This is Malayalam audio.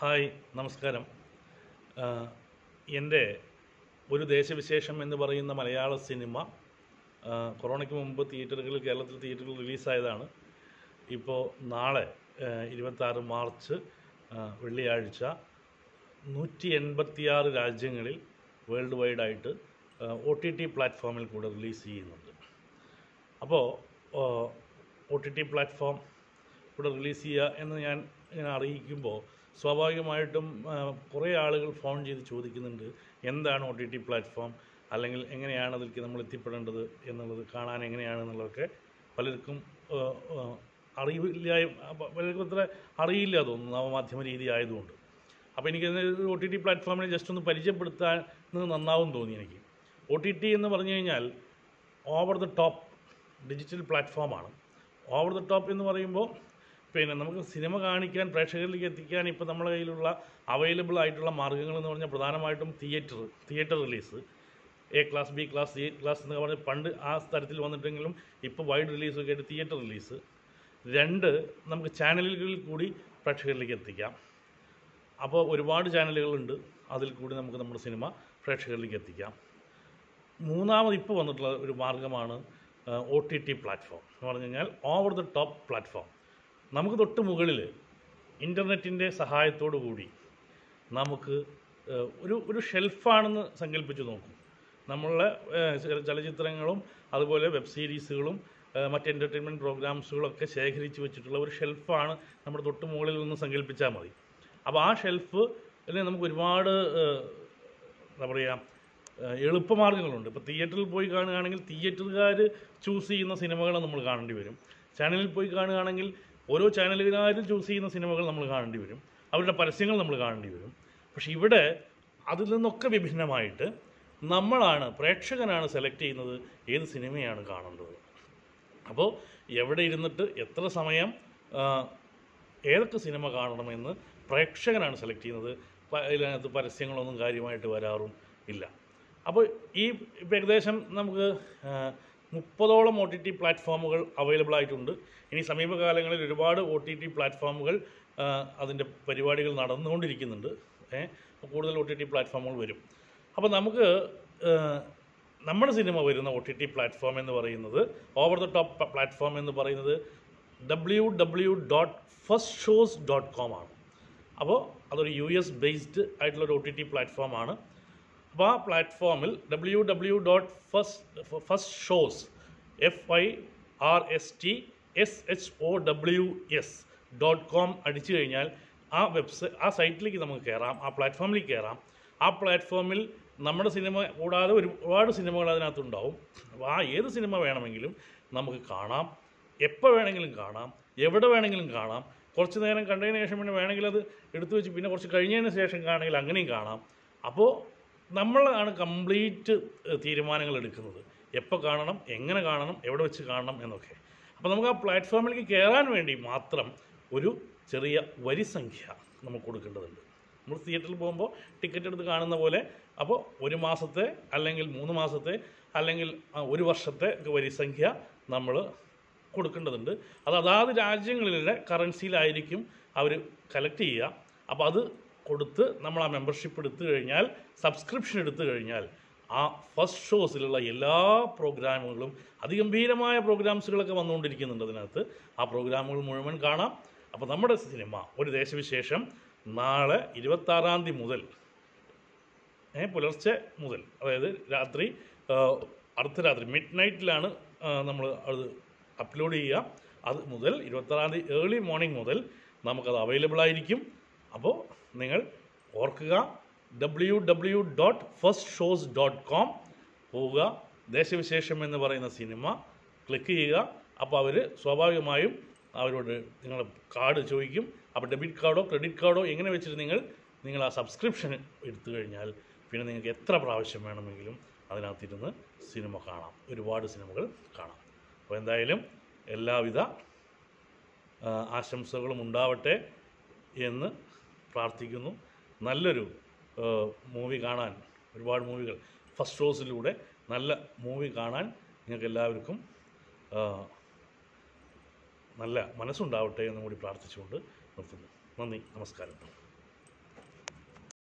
ഹായ് നമസ്കാരം ആ, എൻ്റെ ഒരു ദേശവിശേഷം എന്ന് പറയുന്ന മലയാള സിനിമ ആ, കൊറോണയ്ക്ക് മുമ്പ് തിയേറ്ററുകളിൽ കേരളത്തിൽ തിയേറ്ററുകളിൽ റിലീസായതാണ് ഇപ്പോൾ നാളെ ഇരുപത്താറ് മാർച്ച് ആ, വെള്ളിയാഴ്ച നൂറ്റി എൺപത്തിയാറ് രാജ്യങ്ങളിൽ വേൾഡ് വൈഡായിട്ട് ഒ ടി ടി പ്ലാറ്റ്ഫോമിൽ കൂടെ റിലീസ് ചെയ്യുന്നുണ്ട് അപ്പോൾ ഒ ടി ടി പ്ലാറ്റ്ഫോം ഇവിടെ റിലീസ് ചെയ്യുക എന്ന് ഞാൻ ഇങ്ങനെ അറിയിക്കുമ്പോൾ സ്വാഭാവികമായിട്ടും ആ, കുറേ ആളുകൾ ഫോൺ ചെയ്ത് ചോദിക്കുന്നുണ്ട് എന്താണ് ഒ ടി ടി പ്ലാറ്റ്ഫോം അല്ലെങ്കിൽ എങ്ങനെയാണ് അതിലേക്ക് നമ്മൾ എത്തിപ്പെടേണ്ടത് എന്നുള്ളത് കാണാൻ എങ്ങനെയാണെന്നുള്ളതൊക്കെ പലർക്കും ആ, ആ, അറിവില്ല അപ്പ- പലർക്കും അത്ര അറിയില്ല തോന്നുന്നു നവമാധ്യമ രീതി ആയതുകൊണ്ട് അപ്പോൾ എനിക്ക് ഒ ടി ടി പ്ലാറ്റ്ഫോമിനെ ജസ്റ്റ് ഒന്ന് പരിചയപ്പെടുത്താൻ നന്നാവും തോന്നി എനിക്ക് ഒ ടി ടി എന്ന് പറഞ്ഞു കഴിഞ്ഞാൽ ഓവർ ദ ടോപ്പ് ഡിജിറ്റൽ പ്ലാറ്റ്ഫോമാണ് ഓവർ ദ ടോപ്പ് എന്ന് പറയുമ്പോൾ പിന്നെ നമുക്ക് സിനിമ കാണിക്കാൻ പ്രേക്ഷകരിലേക്ക് എത്തിക്കാൻ ഇപ്പോൾ നമ്മുടെ കയ്യിലുള്ള അവൈലബിൾ ആയിട്ടുള്ള മാർഗ്ഗങ്ങൾ എന്ന് പറഞ്ഞാൽ പ്രധാനമായിട്ടും theatre theatre release A class B class C class എന്നൊക്കെ പറഞ്ഞ് പണ്ട് ആ തരത്തിൽ വന്നിട്ടെങ്കിലും ഇപ്പോൾ വൈഡ് റിലീസൊക്കെ ആയിട്ട് തിയേറ്റർ റിലീസ് രണ്ട് നമുക്ക് ചാനലുകളിൽ കൂടി പ്രേക്ഷകരിലേക്ക് എത്തിക്കാം അപ്പോൾ ഒരുപാട് ചാനലുകളുണ്ട് അതിൽ കൂടി നമുക്ക് നമ്മുടെ സിനിമ പ്രേക്ഷകരിലേക്ക് എത്തിക്കാം മൂന്നാമത് ഇപ്പോൾ വന്നിട്ടുള്ള ഒരു മാർഗ്ഗമാണ് ഒ ടി ടി പ്ലാറ്റ്ഫോം എന്ന് പറഞ്ഞു കഴിഞ്ഞാൽ ഓവർ ദ ടോപ്പ് പ്ലാറ്റ്ഫോം നമുക്ക് തൊട്ട് മുകളിൽ ഇൻ്റർനെറ്റിൻ്റെ സഹായത്തോടു കൂടി നമുക്ക് ഏഹ്, ഒരു ഒരു ഷെൽഫാണെന്ന് സങ്കല്പിച്ച് നോക്കും നമ്മളുടെ ഏഹ്, ചല- ചലച്ചിത്രങ്ങളും അതുപോലെ വെബ് സീരീസുകളും ഏഹ്, മറ്റ് എൻ്റർടൈൻമെൻറ്റ് പ്രോഗ്രാംസുകളൊക്കെ ശേഖരിച്ച് വെച്ചിട്ടുള്ള ഒരു ഷെൽഫാണ് നമ്മുടെ തൊട്ട് മുകളിൽ നിന്ന് സങ്കല്പിച്ചാൽ മതി അപ്പോൾ ആ ഷെൽഫ് നമുക്ക് ഒരുപാട് ഏഹ്, എന്താ പറയുക ഏഹ് എളുപ്പമാർഗ്ഗങ്ങളുണ്ട് ഇപ്പോൾ തിയേറ്ററിൽ പോയി കാണുകയാണെങ്കിൽ തിയേറ്ററുകാർ ചൂസ് ചെയ്യുന്ന സിനിമകൾ നമ്മൾ കാണേണ്ടി വരും ചാനലിൽ പോയി കാണുകയാണെങ്കിൽ ഓരോ ചാനലുകാരും ചൂസ് ചെയ്യുന്ന സിനിമകൾ നമ്മൾ കാണേണ്ടി വരും അവരുടെ പരസ്യങ്ങൾ നമ്മൾ കാണേണ്ടി വരും പക്ഷേ ഇവിടെ അതിൽ നിന്നൊക്കെ വിഭിന്നമായിട്ട് നമ്മളാണ് പ്രേക്ഷകനാണ് സെലക്ട് ചെയ്യുന്നത് ഏത് സിനിമയാണ് കാണേണ്ടത് അപ്പോൾ എവിടെ ഇരുന്നിട്ട് എത്ര സമയം ആ, ഏതൊക്കെ സിനിമ കാണണമെന്ന് പ്രേക്ഷകനാണ് സെലക്ട് ചെയ്യുന്നത് പ- ഇതിനകത്ത് പരസ്യങ്ങളൊന്നും കാര്യമായിട്ട് വരാറും ഇല്ല അപ്പോൾ ഈ ഇപ്പം ഏകദേശം നമുക്ക് ആ, മുപ്പതോളം ഒ ടി ടി പ്ലാറ്റ്ഫോമുകൾ അവൈലബിൾ ആയിട്ടുണ്ട് ഇനി സമീപകാലങ്ങളിൽ ഒരുപാട് ഒ ടി ടി പ്ലാറ്റ്ഫോമുകൾ ആ, അതിൻ്റെ പരിപാടികൾ നടന്നുകൊണ്ടിരിക്കുന്നുണ്ട് ഏ, കൂടുതൽ ഒ ടി ടി പ്ലാറ്റ്ഫോമുകൾ വരും അപ്പോൾ നമുക്ക് ആ, നമ്മുടെ സിനിമ വരുന്ന ഒ ടി ടി പ്ലാറ്റ്ഫോം എന്ന് പറയുന്നത് ഓവർ ദ ടോപ്പ് പ്ലാറ്റ്ഫോം എന്ന് പറയുന്നത് W W dot first shows dot com ആണ് അപ്പോൾ അതൊരു യു എസ് ബേസ്ഡ് ആയിട്ടുള്ള ഒരു ഒ ടി ടി പ്ലാറ്റ്ഫോമാണ് അപ്പോൾ ആ പ്ലാറ്റ്ഫോമിൽ W W dot first first shows F I R S T S H O W S dot com അടിച്ചു കഴിഞ്ഞാൽ ആ വെബ്സൈറ്റ് ആ സൈറ്റിലേക്ക് നമുക്ക് കയറാം ആ പ്ലാറ്റ്ഫോമിലേക്ക് കയറാം ആ പ്ലാറ്റ്ഫോമിൽ നമ്മുടെ സിനിമ കൂടാതെ ഒരുപാട് സിനിമകൾ അതിനകത്തുണ്ടാവും അപ്പോൾ ആ ഏത് സിനിമ വേണമെങ്കിലും നമുക്ക് കാണാം എപ്പോൾ വേണമെങ്കിലും കാണാം എവിടെ വേണമെങ്കിലും കാണാം കുറച്ച് നേരം കണ്ടതിന് ശേഷം പിന്നെ വേണമെങ്കിൽ അത് എടുത്തു വെച്ച് പിന്നെ കുറച്ച് കഴിഞ്ഞതിന് ശേഷം കാണണമെങ്കിൽ അങ്ങനെയും കാണാം അപ്പോൾ നമ്മളാണ് കംപ്ലീറ്റ് തീരുമാനങ്ങൾ എടുക്കുന്നത് എപ്പോൾ കാണണം എങ്ങനെ കാണണം എവിടെ വെച്ച് കാണണം എന്നൊക്കെ അപ്പോൾ നമുക്ക് ആ പ്ലാറ്റ്ഫോമിലേക്ക് കയറാൻ വേണ്ടി മാത്രം ഒരു ചെറിയ വരിസംഖ്യ നമുക്ക് കൊടുക്കേണ്ടതുണ്ട് നമ്മൾ തിയേറ്ററിൽ പോകുമ്പോൾ ടിക്കറ്റ് എടുത്ത് കാണുന്ന പോലെ അപ്പോൾ ഒരു മാസത്തെ അല്ലെങ്കിൽ മൂന്ന് മാസത്തെ അല്ലെങ്കിൽ ആ, ഒരു വർഷത്തെ ഒക്കെ വരിസംഖ്യ നമ്മൾ കൊടുക്കേണ്ടതുണ്ട് അത് അതാത് രാജ്യങ്ങളിലെ കറൻസിയിലായിരിക്കും അവർ കളക്ട് ചെയ്യുക അപ്പോൾ അത് കൊടുത്ത് നമ്മൾ ആ മെമ്പർഷിപ്പ് എടുത്തു കഴിഞ്ഞാൽ സബ്സ്ക്രിപ്ഷൻ എടുത്തു കഴിഞ്ഞാൽ ആ ഫസ്റ്റ് ഷോസിലുള്ള എല്ലാ പ്രോഗ്രാമുകളും അതിഗംഭീരമായ പ്രോഗ്രാംസുകളൊക്കെ വന്നുകൊണ്ടിരിക്കുന്നുണ്ട് അതിനകത്ത് ആ പ്രോഗ്രാമുകൾ മുഴുവൻ കാണാം അപ്പോൾ നമ്മുടെ സിനിമ ഒരു ദേശവിശേഷം നാളെ ഇരുപത്താറാം തീയതി മുതൽ ഏ, പുലർച്ചെ മുതൽ അതായത് രാത്രി ആ, അർദ്ധരാത്രി മിഡ് നൈറ്റിലാണ് നമ്മൾ അത് അപ്ലോഡ് ചെയ്യുക അത് മുതൽ ഇരുപത്താറാം തീയതി ഏർലി മോർണിംഗ് മുതൽ നമുക്കത് അവൈലബിൾ ആയിരിക്കും അപ്പോൾ നിങ്ങൾ ഓർക്കുക W W dot first shows dot com പോവുക ദേശവിശേഷം എന്ന് പറയുന്ന സിനിമ ക്ലിക്ക് ചെയ്യുക അപ്പോൾ അവർ സ്വാഭാവികമായും അവരോട് നിങ്ങൾ കാർഡ് ചോദിക്കും അപ്പോൾ ഡെബിറ്റ് കാർഡോ ക്രെഡിറ്റ് കാർഡോ എങ്ങനെ വെച്ചിട്ട് നിങ്ങൾ നിങ്ങൾ ആ സബ്സ്ക്രിപ്ഷൻ എടുത്തു കഴിഞ്ഞാൽ പിന്നെ നിങ്ങൾക്ക് എത്ര പ്രാവശ്യം വേണമെങ്കിലും അതിനകത്തിരുന്ന് സിനിമ കാണാം ഒരുപാട് സിനിമകൾ കാണാം അപ്പോൾ എന്തായാലും എല്ലാവിധ ആ, ആശംസകളും ഉണ്ടാവട്ടെ എന്ന് പ്രാർത്ഥിക്കുന്നു നല്ലൊരു മൂവി കാണാൻ ഒരുപാട് മൂവികൾ ഫസ്റ്റ് ഷോസിലൂടെ നല്ല മൂവി കാണാൻ നിങ്ങൾക്ക് എല്ലാവർക്കും ആ, നല്ല മനസ്സുണ്ടാവട്ടെ എന്നും കൂടി പ്രാർത്ഥിച്ചുകൊണ്ട് നിർത്തുന്നു നന്ദി നമസ്കാരം